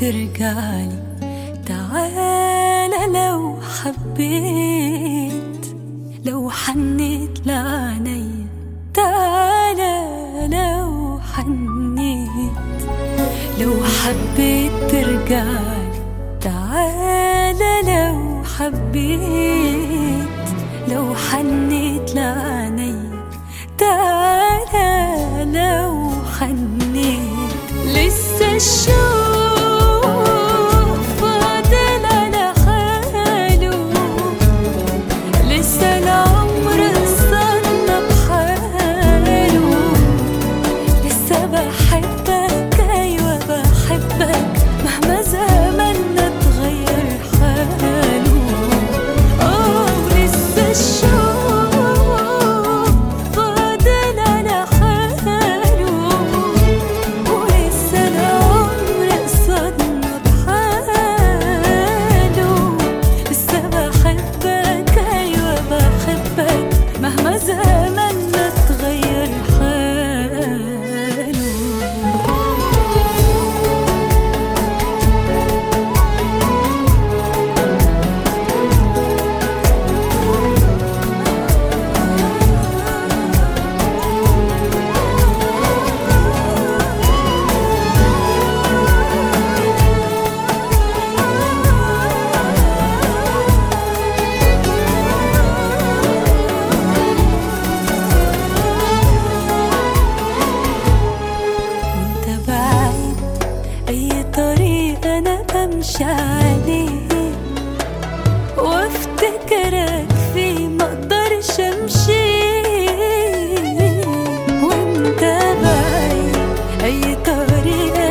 ترجعلي تعالى لو حبيت لو حنيت لعينيا تعالى لو حنيت لو حبيت ترجعلي تعالى لو حبيت لو حنيت لعينيا تعالى لو حنيت لسه الشوق فاضل على حاله لسه العمر قصادنا بحاله لسه بحبك أيوة بحبك مهما زماننا اتغير حاله آه لسه الشوق فاضل على حاله ولسه العمر قصادنا بحاله لسه بحبك أيوة بحبك مهما زماننا اتغير حاله وانت بعيد اي طريق انا بمشي عليه وافتكرك فيه مقدرش امشي وانت بعيد اي طريق